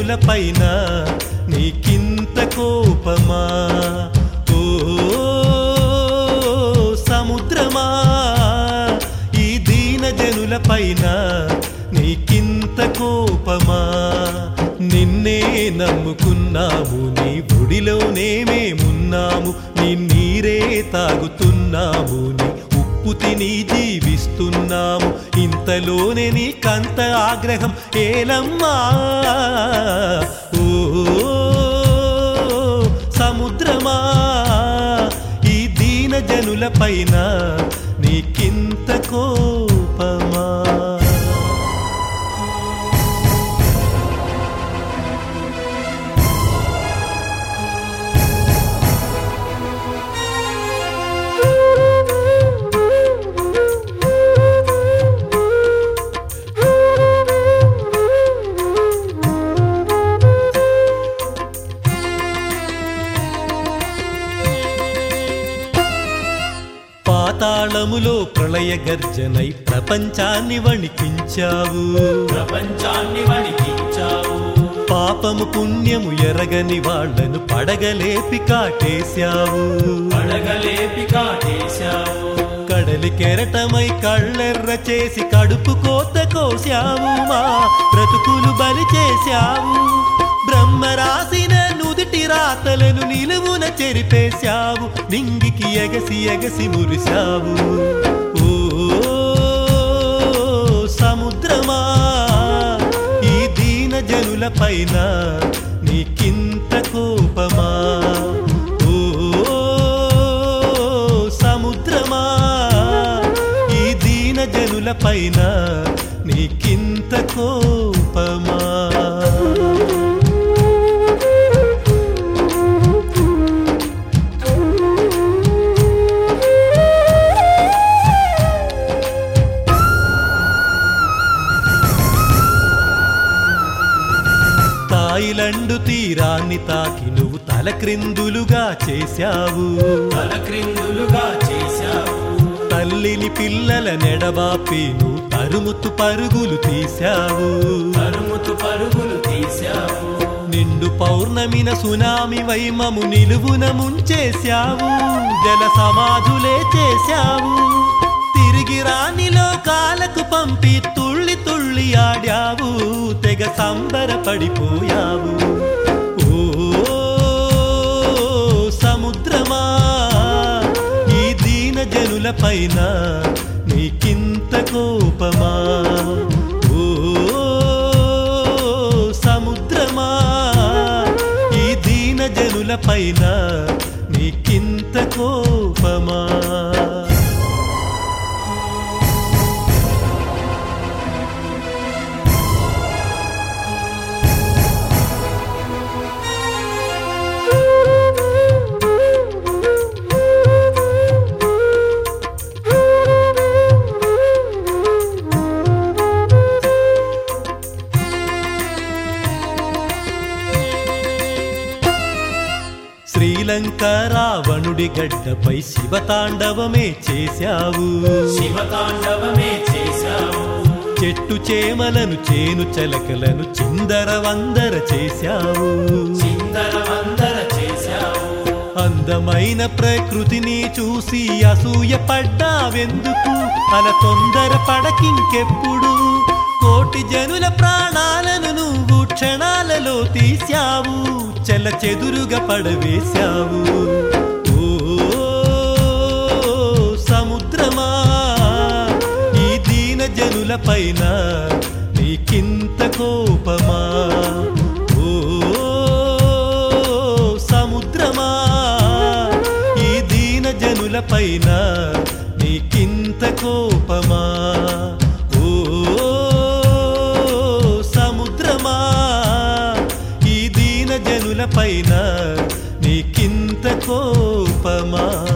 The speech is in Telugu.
జనులపైన నీకింత కోపమా ఓ సముద్రమా ఈ దీన జనులపైన నీకింత కోపమా నిన్నే నమ్ముకున్నాము నీ ఒడిలోనే మేమున్నాము నీ నీరే తాగుతున్నాము నీ ఉప్పు తిని జీవిస్తున్నాము ఇంతలోనే నీకంత ఆగ్రహం ఏలమ్మా ఓ సముద్రమా ఈ దీన జనులపైన నీకింత కోపమా పాతాళములో ప్రళయ గర్జనై ప్రపంచాన్ని వణికించావు ప్రపంచాన్ని వణికించావు పాపము పుణ్యము ఎరగని వాళ్లను పడగలేపి కాటేశావు పడగలేపి కాటేశావు కడలి కెరటమై కళ్ళెర్ర చేసి కడుపు కోత కోశావు మా బ్రతుకులు బలి చేశావు బ్రహ్మ రాసిన నుదిటి రాతలను నిలువున చెరిపేశావు నింగికి ఎగసి ఎగసి మురిశావు ఓ సముద్రమా ఈ దీన జనులపైన నీకింత కోపమా ఓ సముద్రమా ఈ దీన జనులపైన నీకింత కోపమా తాయిలండు తీరాన్ని తాకి నువ్వు తలక్రిందులుగా చేశావు తలక్రిందులుగా చేశావు తల్లిని పిల్లల నెడబాపి నువ్వు తరుముతు పరుగులు తీశావు తరుముతు పరుగులు తీశావు నిండు పౌర్ణమిన సునామి వైమము నిలువున ముంచేశావు జల సమాధులే చేశావు తిరిగి రానిలో కాలకు పంపి తుళ్ళి తుళ్ళి ఆడావు తెగ సంబరపడిపోయావు ఓ సముద్రమా ఈ దీన జనులపైన నీకింత కోపమా ఓ సముద్రమా ఈ దీన జనులపైన నీకింత కోపమా శ్రీలంక రావణుడి గడ్డపై శివతాండవమే చేశావు శివతాండవమే చేశావు చెట్టు చేమలను చేను చలకలను చిందర వందర చేశావు చిందర వందర చేశావు అందమైన ప్రకృతిని చూసి అసూయ పడ్డావెందుకు అలా తొందర పడకింకెప్పుడు కోటి జనుల ప్రాణాలను నువ్వు క్షణాలలో తీశావు చెల చెదురుగా పడవేశావు ఓ సముద్రమా ఈ దీన జనులపైన నీకింత కోపమా ఓ సముద్రమా ఈ దీన జనులపైన నీకింత కోపమా ఓ సముద్రమా ఈ దీన జనులపైన నీకింత కోపమా